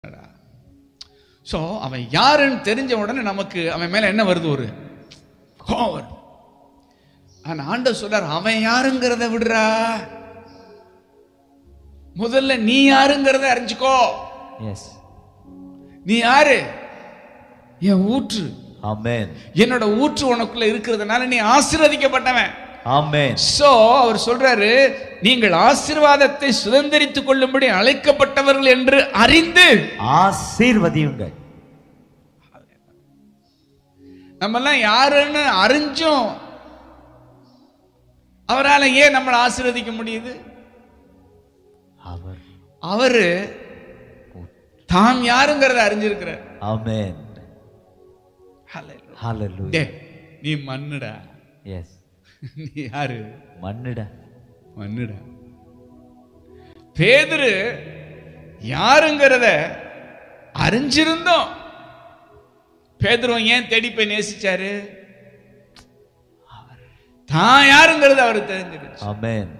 So அவன் யாருன்னு தெரிஞ்ச உடனே நமக்கு அவன் மேல என்ன வருது ஒரு கோவம் வருது ஆனா ஆண்டவர் சொல்றார் அவன் யாருங்கிறத விடுறா முதல்ல நீ யாருங்கிறத அறிஞ்சுக்கோ எஸ் நீ யாரு என் ஊற்று ஆமென் என்னோட ஊற்று உனக்குள்ள இருக்கிறதுனால நீ ஆசீர்வதிக்கப்பட்டவன் ஆமென் சோ அவர் சொல்றாரு நீங்கள் ஆசீர்வாதத்தை சுதந்திரித்துக் கொள்ளும்படி அழைக்கப்பட்டவர்கள் என்று அறிந்து ஆசீர்வதியுங்கள் நம்ம எல்லாம் யாருன்னு அறிஞ்சும் அவரால ஏன் நம்மளை ஆசீர்வதிக்க முடியுது அவர் அவரு தாம் யாருங்கிறத அறிஞ்சிருக்கிறார் ஆமென் Hallelujah. ஹalleluya டேய், நீ மண்ணுடா எஸ் நீ யாரு மண்ணிட மண்ணுடா பேதுரு யாருங்கிறத அறிஞ்சிருந்தோம் பேதுருவன் ஏன் தேடி போய் நேசிச்சாரு தான் யாருங்கிறது அவருக்கு தெரிஞ்சிருச்சு ஆமென்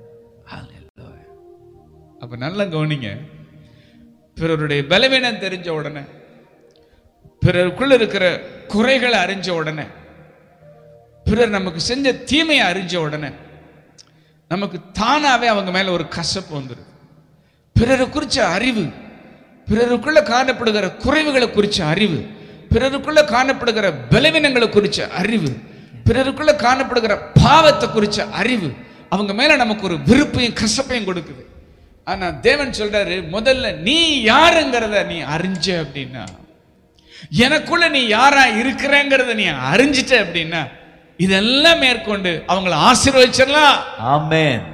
அப்ப நல்லா கவனிங்க பிறருடைய பலவீனம் தெரிஞ்ச உடனே பிறருக்குள்ள இருக்கிற குறைகளை அறிஞ்ச உடனே பிறர் நமக்கு செஞ்ச தீமையை அறிஞ்ச உடனே நமக்கு தானாவே அவங்க மேல ஒரு கசப்பு வந்துடும் பிறரை குறிச்ச அறிவு பிறருக்குள்ள காணப்படுகிற குறைவுகளை குறிச்ச அறிவு பிறருக்குள்ள காணப்படுகிற பலவீனங்களை குறிச்ச அறிவு பிறருக்குள்ள காணப்படுகிற பாவத்தை குறிச்ச அறிவு அவங்க மேல நமக்கு ஒரு விருப்பையும் கசப்பையும் கொடுக்குது ஆனா தேவன் சொல்றாரு முதல்ல நீ யாருங்கிறத நீ அறிஞ்ச அப்படின்னா எனக்குள்ள நீ யாரா இருக்கிறேங்கிறத நீ அறிஞ்சிட்ட அப்படின்னா இதெல்லாம் மேற்கொண்டு அவங்கள ஆசீர்வதிச்சிடலாம் ஆமென்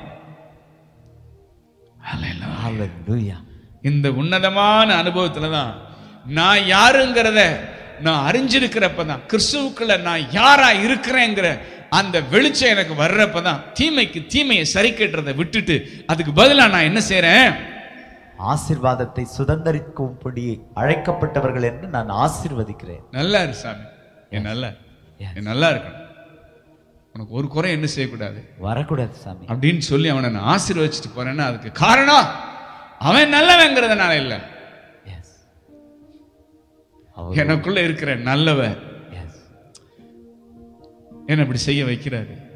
ஹalleluya இந்த உன்னதமான அனுபவத்துல தான் நான் யாருங்கிறத நான் அறிஞ்சிருக்கிறப்ப தான் கிறிஸ்துவுக்குள்ள நான் யாரா இருக்கிறேங்கிற அந்த வெளிச்சம் எனக்கு வர்றப்ப தான் தீமைக்கு தீமையை சரி கட்டுறதை விட்டுட்டு அதுக்கு பதிலா நான் என்ன செய்றேன் ஆசீர்வாதத்தை சுதந்தரிக்கும்படி அழைக்கப்பட்டவர்கள் என்று நான் ஆசீர்வதிக்கிறேன் நல்லா இரு சாமி என் நல்லா Yes. என் நல்லா இருக்கணும் உனக்கு ஒரு குறை என்ன செய்யக்கூடாது வரக்கூடாது சாமி அப்படின்னு சொல்லி அவனை நான் ஆசீர்வதிச்சுட்டு போறேன்னா அதுக்கு காரணம் அவன் நல்லவங்கிறதுனால இல்லை எஸ் அவர் எனக்குள்ள இருக்கிற நல்லவன் எஸ் என்ன இப்படி செய்ய வைக்கிறாரு